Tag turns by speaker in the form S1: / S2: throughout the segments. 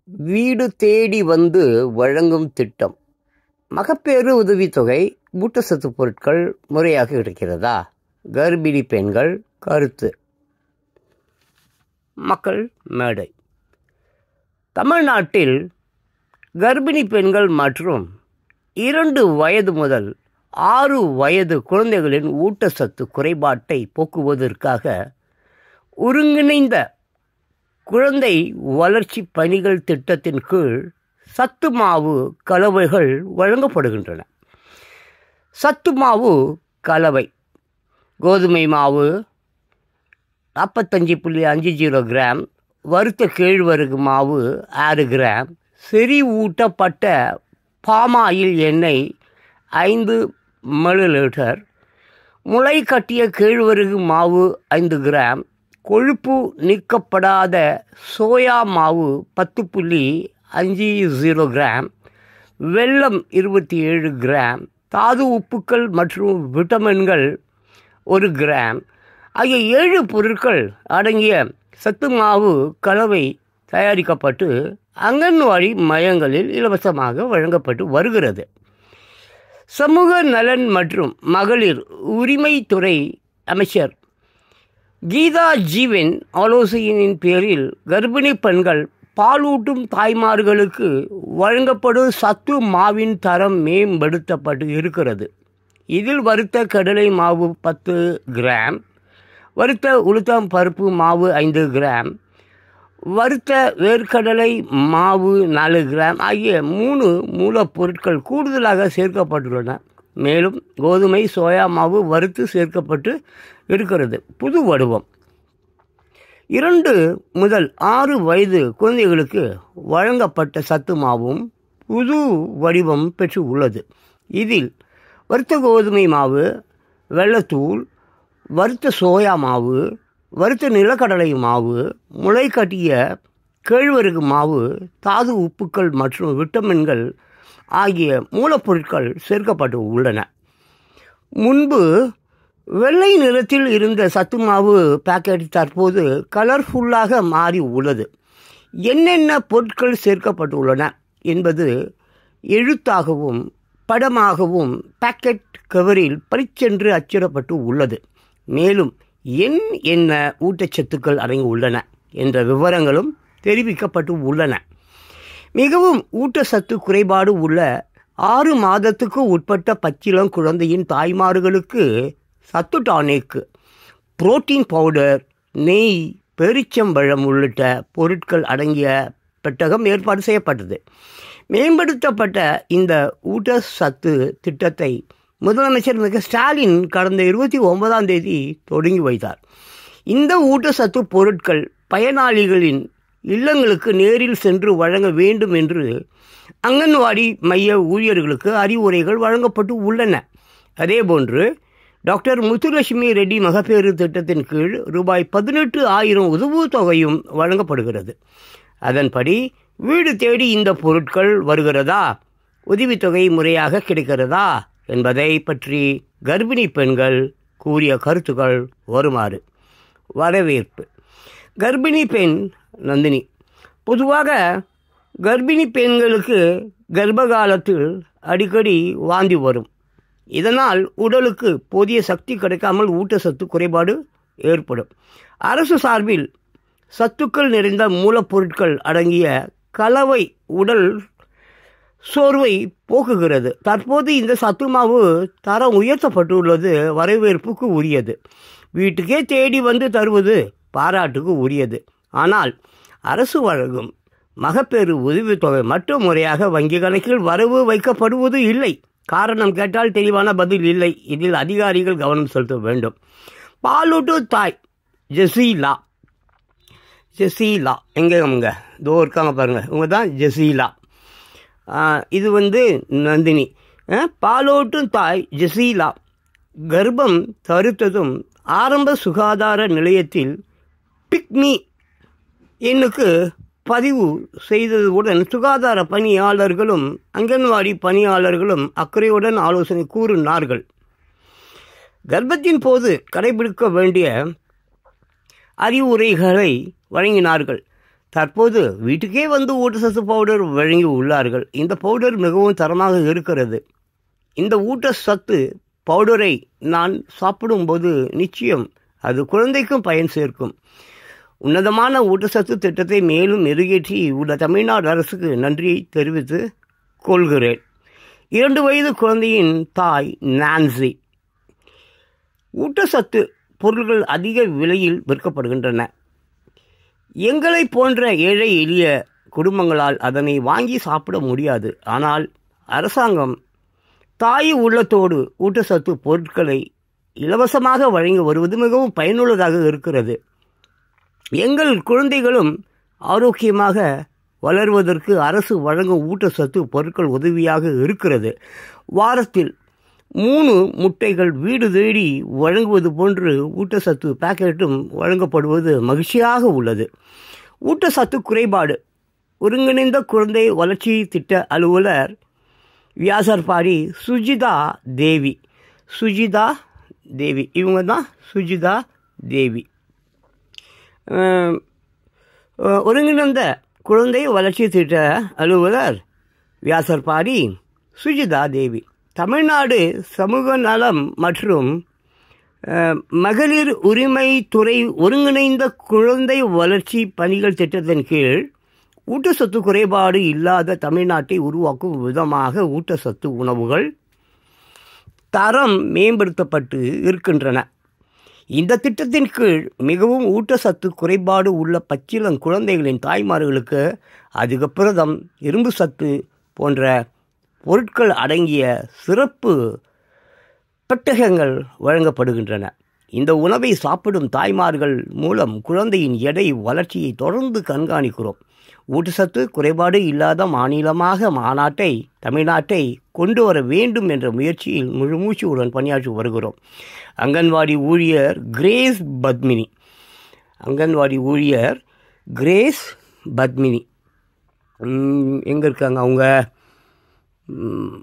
S1: வீடு தேடி வந்து வழங்கும் திட்டம் மகப்பேறு உதவித்தொகை ஊட்டச்சத்து பொருட்கள் முறையாக இருக்கிறதா கர்ப்பிணி பெண்கள் கருத்து மக்கள் மேடை தமிழ்நாட்டில் கர்ப்பிணி பெண்கள் மற்றும் இரண்டு வயது முதல் ஆறு வயது குழந்தைகளின் ஊட்டச்சத்து குறைபாட்டை போக்குவதற்காக ஒருங்கிணைந்த குழந்தை வளர்ச்சி பணிகள் திட்டத்தின் கீழ் சத்து மாவு கலவைகள் வழங்கப்படுகின்றன சத்து மாவு கலவை கோதுமை மாவு நாற்பத்தஞ்சு புள்ளி அஞ்சு ஜீரோ கிராம் வறுத்த கேழ்வரகு மாவு ஆறு கிராம் செறிவூட்டப்பட்ட பாமாயில் எண்ணெய் ஐந்து மில்லிலிட்டர் முளை கட்டிய கேழ்வரகு மாவு ஐந்து கிராம் கொழுப்பு நீக்கப்படாத சோயா மாவு பத்து புள்ளி அஞ்சு ஜீரோ கிராம் வெல்லம் இருபத்தி ஏழு கிராம் தாது உப்புக்கள் மற்றும் விட்டமின்கள் ஒரு கிராம் ஆகிய ஏழு பொருட்கள் அடங்கிய சத்து மாவு கலவை தயாரிக்கப்பட்டு அங்கன்வாடி மையங்களில் இலவசமாக வழங்கப்பட்டு வருகிறது சமூக நலன் மற்றும் மகளிர் உரிமைத்துறை அமைச்சர் கீதா ஜீவன் ஆலோசனையின் பேரில் கர்ப்பிணி பெண்கள் பாலூட்டும் தாய்மார்களுக்கு வழங்கப்படும் சத்து மாவின் தரம் மேம்படுத்தப்பட்டு இருக்கிறது இதில் வறுத்த கடலை மாவு பத்து கிராம் வறுத்த உளுத்தம் பருப்பு மாவு ஐந்து கிராம் வறுத்த வேர்க்கடலை மாவு நாலு கிராம் ஆகிய மூணு மூலப்பொருட்கள் கூடுதலாக சேர்க்கப்பட்டுள்ளன மேலும் கோதுமை சோயா மாவு வறுத்து சேர்க்கப்பட்டு இருக்கிறது புது வடிவம் இரண்டு முதல் ஆறு வயது குழந்தைகளுக்கு வழங்கப்பட்ட சத்து மாவும் புது வடிவம் பெற்று உள்ளது இதில் வறுத்த கோதுமை மாவு வெள்ளத்தூள் வறுத்த சோயா மாவு வறுத்த நிலக்கடலை மாவு முளை கட்டிய கேழ்வரகு மாவு தாது உப்புக்கள் மற்றும் விட்டமின்கள் ஆகிய மூலப்பொருட்கள் சேர்க்கப்பட்டு உள்ளன முன்பு வெள்ளை நிறத்தில் இருந்த சத்து மாவு பாக்கெட் தற்போது கலர்ஃபுல்லாக மாறி உள்ளது என்னென்ன பொருட்கள் சேர்க்கப்பட்டுள்ளன என்பது எழுத்தாகவும் படமாகவும் பாக்கெட் கவரில் பளிச்சென்று அச்சிடப்பட்டு உள்ளது மேலும் என் என்ன ஊட்டச்சத்துக்கள் அடங்கி உள்ளன என்ற விவரங்களும் தெரிவிக்கப்பட்டு உள்ளன மிகவும் ஊட்டச்சத்து குறைபாடு உள்ள ஆறு மாதத்துக்கு உட்பட்ட பச்சிளம் குழந்தையின் தாய்மார்களுக்கு சத்து டானிக் புரோட்டீன் பவுடர் நெய் பெரிச்சம்பழம் உள்ளிட்ட பொருட்கள் அடங்கிய பெட்டகம் ஏற்பாடு செய்யப்பட்டது மேம்படுத்தப்பட்ட இந்த ஊட்டச்சத்து திட்டத்தை முதலமைச்சர் மிக ஸ்டாலின் கடந்த இருபத்தி ஒன்பதாம் தேதி தொடங்கி வைத்தார் இந்த ஊட்டச்சத்து பொருட்கள் பயனாளிகளின் இல்லங்களுக்கு நேரில் சென்று வழங்க வேண்டும் என்று அங்கன்வாடி மைய ஊழியர்களுக்கு அறிவுரைகள் வழங்கப்பட்டு உள்ளன அதேபோன்று டாக்டர் முத்துலட்சுமி ரெட்டி மகப்பேறு திட்டத்தின் கீழ் ரூபாய் பதினெட்டு ஆயிரம் உதவுத்தொகையும் வழங்கப்படுகிறது அதன்படி வீடு தேடி இந்த பொருட்கள் வருகிறதா உதவித்தொகை முறையாக கிடைக்கிறதா என்பதை பற்றி கர்ப்பிணி பெண்கள் கூறிய கருத்துக்கள் வருமாறு வரவேற்பு கர்ப்பிணி பெண் நந்தினி பொதுவாக கர்ப்பிணி பெண்களுக்கு கர்ப்ப காலத்தில் அடிக்கடி வாந்தி வரும் இதனால் உடலுக்கு போதிய சக்தி கிடைக்காமல் ஊட்டச்சத்து குறைபாடு ஏற்படும் அரசு சார்பில் சத்துக்கள் நிறைந்த மூலப்பொருட்கள் அடங்கிய கலவை உடல் சோர்வை போக்குகிறது தற்போது இந்த சத்து மாவு தரம் உயர்த்தப்பட்டுள்ளது வரவேற்புக்கு உரியது வீட்டுக்கே தேடி வந்து தருவது பாராட்டுக்கு உரியது ஆனால் அரசு வழங்கும் மகப்பேறு உதவித்தொகை மட்டும் முறையாக வங்கி கணக்கில் வரவு வைக்கப்படுவது இல்லை காரணம் கேட்டால் தெளிவான பதில் இல்லை இதில் அதிகாரிகள் கவனம் செலுத்த வேண்டும் பாலூட்டு தாய் ஜெசீலா ஜெசீலா எங்கே அவங்க இதோ இருக்காங்க பாருங்கள் இவங்க தான் ஜெசீலா இது வந்து நந்தினி பாலூட்டும் தாய் ஜெசீலா கர்ப்பம் தருத்ததும் ஆரம்ப சுகாதார நிலையத்தில் பிக்மி எண்ணுக்கு பதிவு செய்ததுடன் சுகாதார பணியாளர்களும் அங்கன்வாடி பணியாளர்களும் அக்கறையுடன் ஆலோசனை கூறினார்கள் கர்ப்பத்தின் போது கடைபிடிக்க வேண்டிய அறிவுரைகளை வழங்கினார்கள் தற்போது வீட்டுக்கே வந்து ஊட்டச்சத்து பவுடர் வழங்கி உள்ளார்கள் இந்த பவுடர் மிகவும் தரமாக இருக்கிறது இந்த ஊட்டச்சத்து பவுடரை நான் சாப்பிடும்போது நிச்சயம் அது குழந்தைக்கும் பயன் சேர்க்கும் உன்னதமான ஊட்டச்சத்து திட்டத்தை மேலும் மெருகேற்றி உள்ள தமிழ்நாடு அரசுக்கு நன்றியை தெரிவித்து கொள்கிறேன் இரண்டு வயது குழந்தையின் தாய் நான்சி ஊட்டச்சத்து பொருட்கள் அதிக விலையில் விற்கப்படுகின்றன எங்களை போன்ற ஏழை எளிய குடும்பங்களால் அதனை வாங்கி சாப்பிட முடியாது ஆனால் அரசாங்கம் தாய் உள்ளத்தோடு ஊட்டச்சத்து பொருட்களை இலவசமாக வழங்கி வருவது மிகவும் பயனுள்ளதாக இருக்கிறது எங்கள் குழந்தைகளும் ஆரோக்கியமாக வளர்வதற்கு அரசு வழங்கும் ஊட்டச்சத்து பொருட்கள் உதவியாக இருக்கிறது வாரத்தில் மூணு முட்டைகள் வீடு தேடி வழங்குவது போன்று ஊட்டச்சத்து பாக்கெட்டும் வழங்கப்படுவது மகிழ்ச்சியாக உள்ளது ஊட்டச்சத்து குறைபாடு ஒருங்கிணைந்த குழந்தை வளர்ச்சி திட்ட அலுவலர் வியாசர்பாடி சுஜிதா தேவி சுஜிதா தேவி இவங்க தான் சுஜிதா தேவி அஹ், அஹ், ஒருங்கிணைந்த குழந்தை வளர்ச்சி திட்ட அலுவலர் வியாசர்பாடி சுஜிதா தேவி தமிழ்நாடு சமூக நலம் மற்றும் அஹ், மகளிர் உரிமை துறை ஒருங்கிணைந்த குழந்தை வளர்ச்சி பணிகள் திட்டத்தின் கீழ் ஊட்டச்சத்து குறைபாடு இல்லாத தமிழ்நாட்டை உருவாக்கும் விதமாக ஊட்டச்சத்து உணவுகள் தரம் மேம்படுத்தப்பட்டு இருக்கின்றன இந்த திட்டத்தின் கீழ் மிகவும் ஊட்டச்சத்து குறைபாடு உள்ள பச்சிளம் குழந்தைகளின் தாய்மார்களுக்கு அதிக புரதம் இரும்பு சத்து போன்ற பொருட்கள் அடங்கிய சிறப்பு பெட்டகங்கள் வழங்கப்படுகின்றன இந்த உணவை சாப்பிடும் தாய்மார்கள் மூலம் குழந்தையின் எடை வளர்ச்சியை தொடர்ந்து கண்காணிக்கிறோம் ஊட்டச்சத்து குறைபாடு இல்லாத மாநிலமாக மாநாட்டை தமிழ்நாட்டை கொண்டு வர வேண்டும் என்ற முயற்சியில் முழுமூச்சுடன் பணியாற்றி வருகிறோம் அங்கன்வாடி ஊழியர் கிரேஸ் பத்மினி அங்கன்வாடி ஊழியர் கிரேஸ் பத்மினி எங்கே இருக்காங்க அவங்க ம்,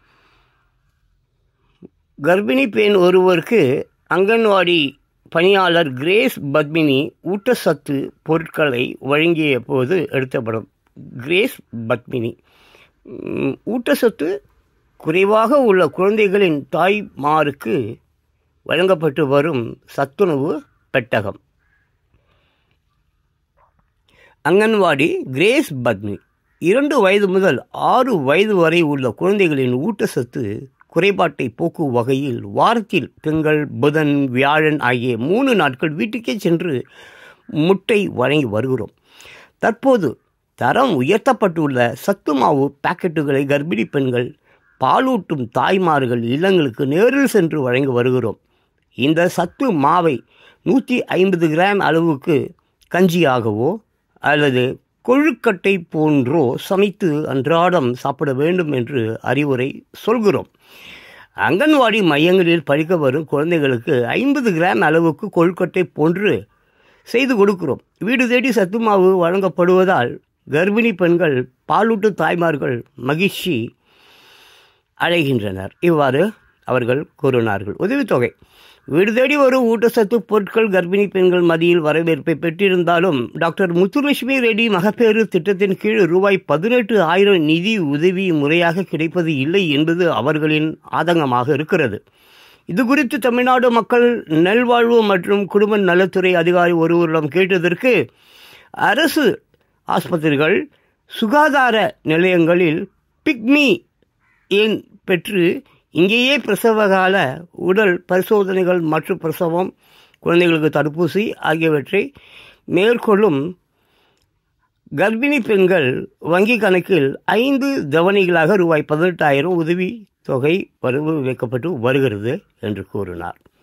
S1: கர்ப்பிணி பெண் ஒருவருக்கு அங்கன்வாடி பணியாளர் கிரேஸ் பத்மினி ஊட்டச்சத்து பொருட்களை வழங்கிய போது எடுத்த படம் கிரேஸ் பத்மினி ம், ஊட்டச்சத்து குறைவாக உள்ள குழந்தைகளின் தாய்மாருக்கு வழங்கப்பட்டு வரும் சத்துணவு பெட்டகம் அங்கன்வாடி கிரேஸ் பத்மி இரண்டு வயது முதல் ஆறு வயது வரை உள்ள குழந்தைகளின் ஊட்டச்சத்து குறைபாட்டை போக்கும் வகையில் வாரத்தில் திங்கள் புதன் வியாழன் ஆகிய மூணு நாட்கள் வீட்டுக்கே சென்று முட்டை வழங்கி வருகிறோம் தற்போது தரம் உயர்த்தப்பட்டுள்ள சத்து மாவு பாக்கெட்டுகளை கர்ப்பிணி பெண்கள் பாலூட்டும் தாய்மார்கள் இல்லங்களுக்கு நேரில் சென்று வழங்கி வருகிறோம் இந்த சத்து மாவை நூற்றி ஐம்பது கிராம் அளவுக்கு கஞ்சியாகவோ அல்லது கொழுக்கட்டை போன்றோ சமைத்து அன்றாடம் சாப்பிட வேண்டும் என்று அறிவுரை சொல்கிறோம் அங்கன்வாடி மையங்களில் படிக்க வரும் குழந்தைகளுக்கு ஐம்பது கிராம் அளவுக்கு கொழுக்கட்டை போன்று செய்து கொடுக்கிறோம் வீடு தேடி சத்து மாவு வழங்கப்படுவதால் கர்ப்பிணி பெண்கள் பாலூட்டு தாய்மார்கள் மகிழ்ச்சி அடைகின்றனர் இவ்வாறு அவர்கள் கூறினார்கள் உதவித்தொகை வீடு தேடி வரும் ஊட்டச்சத்து பொருட்கள் கர்ப்பிணி பெண்கள் மத்தியில் வரவேற்பை பெற்றிருந்தாலும் டாக்டர் முத்துலட்சுமி ரெட்டி மகப்பேறு திட்டத்தின் கீழ் ரூபாய் பதினெட்டு ஆயிரம் நிதி உதவி முறையாக கிடைப்பது இல்லை என்பது அவர்களின் ஆதங்கமாக இருக்கிறது இது குறித்து தமிழ்நாடு மக்கள் நல்வாழ்வு மற்றும் குடும்ப நலத்துறை அதிகாரி ஒருவரிடம் கேட்டதற்கு அரசு ஆஸ்பத்திரிகள் சுகாதார நிலையங்களில் பிக்மி எண் பெற்று இங்கேயே பிரசவகால உடல் பரிசோதனைகள் மற்றும் பிரசவம் குழந்தைகளுக்கு தடுப்பூசி ஆகியவற்றை மேற்கொள்ளும் கர்ப்பிணி பெண்கள் வங்கி கணக்கில் ஐந்து தவணைகளாக ரூபாய் பதினெட்டாயிரம் உதவி தொகை வரவு வைக்கப்பட்டு வருகிறது என்று கூறினார்